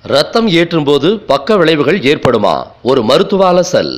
ரத்தம் ஏற்றும்போது பக்க விளைவுகள் ஏற்படுமா ஒரு மருத்துவ அலசல்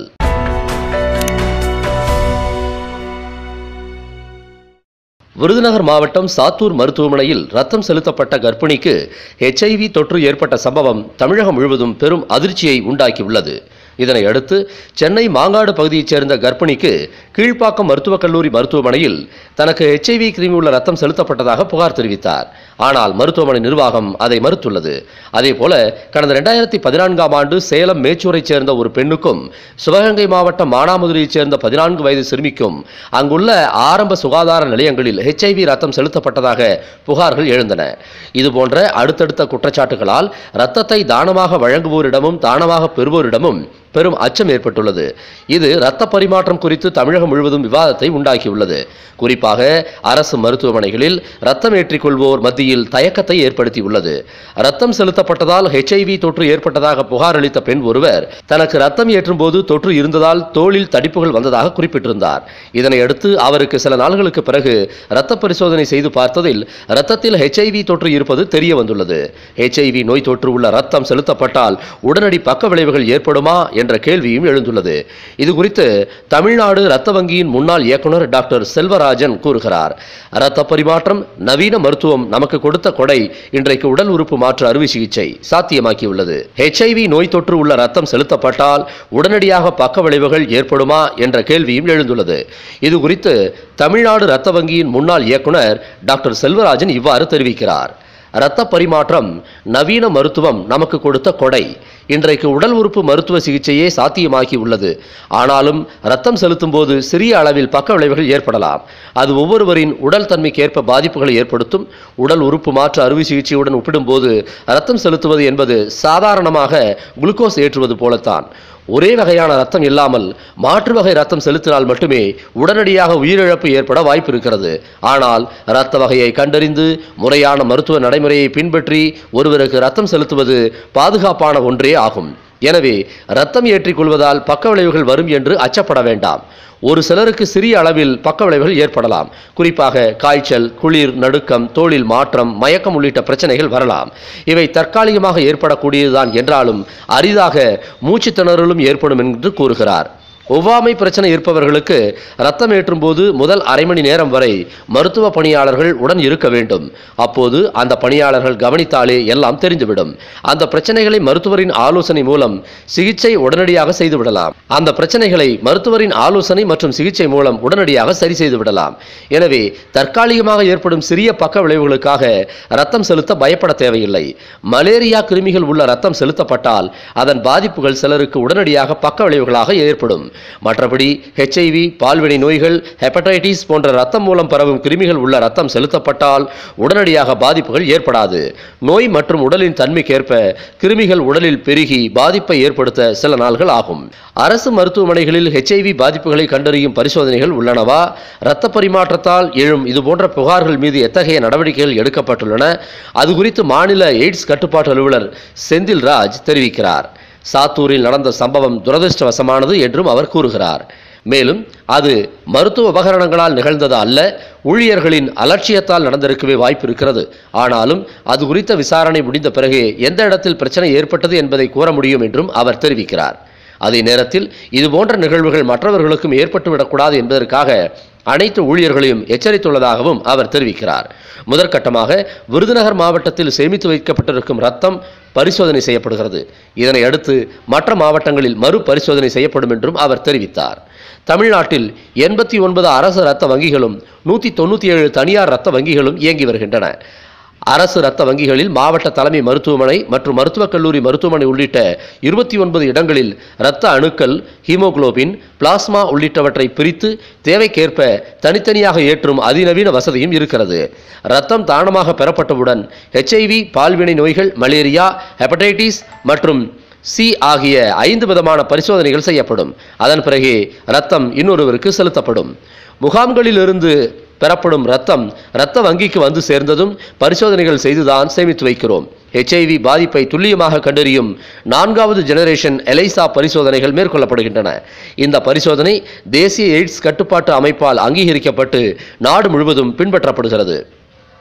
விருதுநகர் மாவட்டம் சாத்தூர் மருத்துவமனையில் ரத்தம் செலுத்தப்பட்ட கர்ப்பிணிக்கு ஹெச்ஐவி தொற்று ஏற்பட்ட சம்பவம் தமிழகம் முழுவதும் பெரும் அதிர்ச்சியை உண்டாக்கியுள்ளது இதனை அடுத்து சென்னை மாங்காடு பகுதியைச் சேர்ந்த கர்ப்பிணிக்கு கீழ்ப்பாக்கம் மருத்துவக் கல்லூரி மருத்துவமனையில் தனக்கு ஹெச்ஐவி கிருமி உள்ள ரத்தம் செலுத்தப்பட்டதாக புகார் தெரிவித்தார் ஆனால் மருத்துவமனை நிர்வாகம் அதை மறுத்துள்ளது அதேபோல கடந்த ரெண்டாயிரத்தி பதினான்காம் ஆண்டு சேலம் மேச்சூரைச் சேர்ந்த ஒரு பெண்ணுக்கும் சிவகங்கை மாவட்டம் மானாமதுரையைச் சேர்ந்த பதினான்கு வயது சிறுமிக்கும் அங்குள்ள ஆரம்ப சுகாதார நிலையங்களில் ஹெச்ஐவி ரத்தம் செலுத்தப்பட்டதாக புகார்கள் எழுந்தன இதுபோன்ற அடுத்தடுத்த குற்றச்சாட்டுகளால் ரத்தத்தை தானமாக வழங்குவோரிடமும் தானமாக பெறுவோரிடமும் பெரும் அச்சம் ஏற்பட்டுள்ளது இது இரத்த பரிமாற்றம் குறித்து தமிழகம் முழுவதும் விவாதத்தை உண்டாக்கியுள்ளது குறிப்பாக அரசு மருத்துவமனைகளில் ரத்தம் ஏற்றிக்கொள்வோர் மத்தியில் தயக்கத்தை ஏற்படுத்தியுள்ளது ரத்தம் செலுத்தப்பட்டதால் ஹெச்ஐவி தொற்று ஏற்பட்டதாக புகார் அளித்த பெண் ஒருவர் தனக்கு ரத்தம் ஏற்றும் போது தொற்று இருந்ததால் தோளில் தடிப்புகள் வந்ததாக குறிப்பிட்டிருந்தார் இதனையடுத்து அவருக்கு சில நாள்களுக்கு பிறகு இரத்த பரிசோதனை செய்து பார்த்ததில் ரத்தத்தில் ஹெச்ஐவி தொற்று இருப்பது தெரிய வந்துள்ளது ஹெச்ஐவி நோய் தொற்று உள்ள ரத்தம் செலுத்தப்பட்டால் உடனடி பக்க விளைவுகள் ஏற்படுமா என்ற கேள்வியும் எழுந்துள்ளது இது குறித்து தமிழ்நாடு இரத்த வங்கியின் முன்னாள் இயக்குனர் டாக்டர் செல்வராஜன் கூறுகிறார் இரத்த பரிமாற்றம் நவீன மருத்துவம் நமக்கு கொடுத்த கொடை இன்றைக்கு உடல் உறுப்பு மாற்று அறுவை சிகிச்சை சாத்தியமாக்கியுள்ளது ஹெச்ஐவி நோய் தொற்று உள்ள ரத்தம் செலுத்தப்பட்டால் உடனடியாக பக்க விளைவுகள் ஏற்படுமா என்ற கேள்வியும் எழுந்துள்ளது இது குறித்து தமிழ்நாடு இரத்த வங்கியின் முன்னாள் இயக்குனர் டாக்டர் செல்வராஜன் இவ்வாறு தெரிவிக்கிறார் இரத்த பரிமாற்றம் நவீன மருத்துவம் நமக்கு கொடுத்த கொடை இன்றைக்கு உடல் உறுப்பு மருத்துவ சிகிச்சையே சாத்தியமாகி உள்ளது ஆனாலும் ரத்தம் செலுத்தும் போது சிறிய அளவில் பக்க விளைவுகள் ஏற்படலாம் அது ஒவ்வொருவரின் உடல் தன்மைக்கேற்ப பாதிப்புகளை ஏற்படுத்தும் உடல் உறுப்பு மாற்று அறுவை சிகிச்சையுடன் ஒப்பிடும்போது ரத்தம் செலுத்துவது என்பது சாதாரணமாக குளுக்கோஸ் ஏற்றுவது போலத்தான் ஒரே வகையான ரத்தம் இல்லாமல் மாற்று வகை ரத்தம் செலுத்தினால் மட்டுமே உடனடியாக உயிரிழப்பு ஏற்பட வாய்ப்பு இருக்கிறது ஆனால் இரத்த வகையை கண்டறிந்து முறையான மருத்துவ நடைமுறையை பின்பற்றி ஒருவருக்கு ரத்தம் செலுத்துவது பாதுகாப்பான ஒன்றே ஆகும் எனவே ரத்தம் ஏற்றிக்கொள்வதால் பக்க விளைவுகள் வரும் என்று அச்சப்பட வேண்டாம் ஒரு சிலருக்கு சிறிய அளவில் பக்க விளைவுகள் ஏற்படலாம் குறிப்பாக காய்ச்சல் குளிர் நடுக்கம் தோளில் மாற்றம் மயக்கம் உள்ளிட்ட பிரச்சனைகள் வரலாம் இவை தற்காலிகமாக ஏற்படக்கூடியதுதான் என்றாலும் அரிதாக மூச்சு திணறலும் ஏற்படும் என்று கூறுகிறார் ஒவ்வாமை பிரச்சனை இருப்பவர்களுக்கு ரத்தம் ஏற்றும் போது முதல் அரை மணி நேரம் வரை மருத்துவ பணியாளர்கள் உடன் இருக்க வேண்டும் அப்போது அந்த பணியாளர்கள் கவனித்தாலே எல்லாம் தெரிந்துவிடும் அந்த பிரச்சனைகளை மருத்துவரின் ஆலோசனை மூலம் சிகிச்சை உடனடியாக செய்துவிடலாம் அந்த பிரச்சனைகளை மருத்துவரின் ஆலோசனை மற்றும் சிகிச்சை மூலம் உடனடியாக சரி செய்து விடலாம் எனவே தற்காலிகமாக ஏற்படும் சிறிய பக்க விளைவுகளுக்காக ரத்தம் செலுத்த பயப்பட தேவையில்லை மலேரியா கிருமிகள் உள்ள ரத்தம் செலுத்தப்பட்டால் அதன் பாதிப்புகள் சிலருக்கு உடனடியாக பக்க விளைவுகளாக ஏற்படும் மற்றபடி ஹெச்ஐவி பால்வினை நோய்கள் ஹெப்படைட்டிஸ் போன்ற ரத்தம் மூலம் பரவும் கிருமிகள் உள்ள ரத்தம் செலுத்தப்பட்டால் உடனடியாக பாதிப்புகள் ஏற்படாது நோய் மற்றும் உடலின் தன்மைக்கேற்ப கிருமிகள் உடலில் பெருகி பாதிப்பை ஏற்படுத்த சில நாள்கள் ஆகும் அரசு மருத்துவமனைகளில் ஹெச்ஐவி பாதிப்புகளை கண்டறியும் பரிசோதனைகள் உள்ளனவா இரத்த பரிமாற்றத்தால் எழும் இதுபோன்ற புகார்கள் மீது எத்தகைய நடவடிக்கைகள் எடுக்கப்பட்டுள்ளன அது குறித்து மாநில எய்ட்ஸ் கட்டுப்பாட்டு அலுவலர் செந்தில் ராஜ் தெரிவிக்கிறார் சாத்தூரில் நடந்த சம்பவம் துரதிருஷ்டவசமானது என்றும் அவர் கூறுகிறார் மேலும் அது மருத்துவ உபகரணங்களால் நிகழ்ந்தது அல்ல ஊழியர்களின் அலட்சியத்தால் நடந்திருக்கவே வாய்ப்பு இருக்கிறது ஆனாலும் அது குறித்த விசாரணை முடிந்த பிறகு எந்த இடத்தில் பிரச்சனை ஏற்பட்டது என்பதை கூற முடியும் என்றும் அவர் தெரிவிக்கிறார் அதே நேரத்தில் இதுபோன்ற நிகழ்வுகள் மற்றவர்களுக்கும் ஏற்பட்டுவிடக்கூடாது என்பதற்காக அனைத்து ஊழியர்களையும் எச்சரித்துள்ளதாகவும் அவர் தெரிவிக்கிறார் முதற்கட்டமாக விருதுநகர் மாவட்டத்தில் சேமித்து வைக்கப்பட்டிருக்கும் ரத்தம் பரிசோதனை செய்யப்படுகிறது இதனை அடுத்து மற்ற மாவட்டங்களில் மறு பரிசோதனை செய்யப்படும் என்றும் அவர் தெரிவித்தார் தமிழ்நாட்டில் எண்பத்தி ஒன்பது அரசு இரத்த வங்கிகளும் நூற்றி தொண்ணூற்றி ஏழு தனியார் இரத்த வங்கிகளும் இயங்கி வருகின்றன அரசு இரத்த வங்கிகளில் மாவட்ட தலைமை மருத்துவமனை மற்றும் மருத்துவக் கல்லூரி மருத்துவமனை உள்ளிட்ட இருபத்தி ஒன்பது இடங்களில் இரத்த அணுக்கள் ஹீமோகுளோபின் பிளாஸ்மா உள்ளிட்டவற்றை பிரித்து தேவைக்கேற்ப தனித்தனியாக ஏற்றும் அதிநவீன வசதியும் இருக்கிறது இரத்தம் தானமாக பெறப்பட்டவுடன் ஹெச்ஐவி பால்வினை நோய்கள் மலேரியா ஹெப்படைட்டிஸ் மற்றும் சி ஆகிய ஐந்து விதமான பரிசோதனைகள் செய்யப்படும் அதன் பிறகு இரத்தம் இன்னொருவருக்கு செலுத்தப்படும் முகாம்களிலிருந்து பெறப்படும் ரத்தம் இரத்த வங்கிக்கு வந்து சேர்ந்ததும் பரிசோதனைகள் செய்துதான் சேமித்து வைக்கிறோம் ஹெச்ஐவி பாதிப்பை துல்லியமாக கண்டறியும் நான்காவது ஜெனரேஷன் எலைசா பரிசோதனைகள் மேற்கொள்ளப்படுகின்றன இந்த பரிசோதனை தேசிய எய்ட்ஸ் கட்டுப்பாட்டு அமைப்பால் அங்கீகரிக்கப்பட்டு நாடு முழுவதும் பின்பற்றப்படுகிறது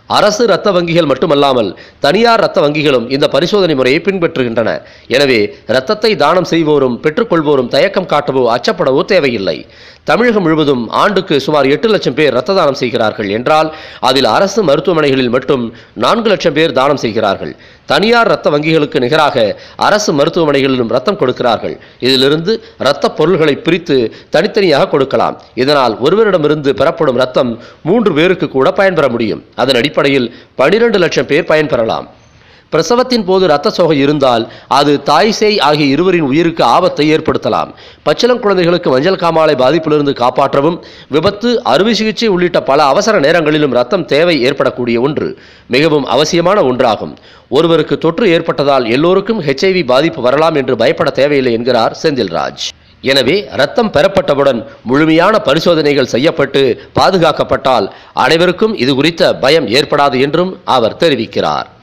அரசு இரத்த வங்கிகள் மட்டுமல்லாமல் தனியார் இரத்த வங்கிகளும் இந்த பரிசோதனை முறையை பின்பற்றுகின்றன எனவே இரத்தத்தை தானம் செய்வோரும் பெற்றுக்கொள்வோரும் தயக்கம் காட்டவோ அச்சப்படவோ தேவையில்லை தமிழகம் முழுவதும் ஆண்டுக்கு சுமார் எட்டு லட்சம் பேர் இரத்த தானம் செய்கிறார்கள் என்றால் அதில் அரசு மருத்துவமனைகளில் மட்டும் நான்கு லட்சம் பேர் தானம் செய்கிறார்கள் தனியார் இரத்த வங்கிகளுக்கு நிகராக அரசு மருத்துவமனைகளிலும் ரத்தம் கொடுக்கிறார்கள் இதிலிருந்து இரத்த பொருள்களை பிரித்து தனித்தனியாக கொடுக்கலாம் இதனால் ஒருவரிடமிருந்து பெறப்படும் ரத்தம் மூன்று பேருக்கு கூட பயன்பெற முடியும் அதன் அடிப்படையில் பனிரெண்டு லட்சம் பேர் பயன்பெறலாம் பிரசவத்தின் போது இரத்த சோகை இருந்தால் அது தாய் சேய் ஆகிய இருவரின் உயிருக்கு ஆபத்தை ஏற்படுத்தலாம் பச்சிளம் குழந்தைகளுக்கு மஞ்சள் காமாலை பாதிப்பிலிருந்து காப்பாற்றவும் விபத்து அறுவை சிகிச்சை உள்ளிட்ட பல அவசர நேரங்களிலும் ரத்தம் தேவை ஏற்படக்கூடிய ஒன்று மிகவும் அவசியமான ஒன்றாகும் ஒருவருக்கு தொற்று ஏற்பட்டதால் எல்லோருக்கும் ஹெச்ஐவி பாதிப்பு வரலாம் என்று பயப்பட தேவையில்லை என்கிறார் செந்தில்ராஜ் எனவே ரத்தம் பெறப்பட்டவுடன் முழுமையான பரிசோதனைகள் செய்யப்பட்டு பாதுகாக்கப்பட்டால் அனைவருக்கும் இது குறித்த பயம் ஏற்படாது என்றும் அவர் தெரிவிக்கிறார்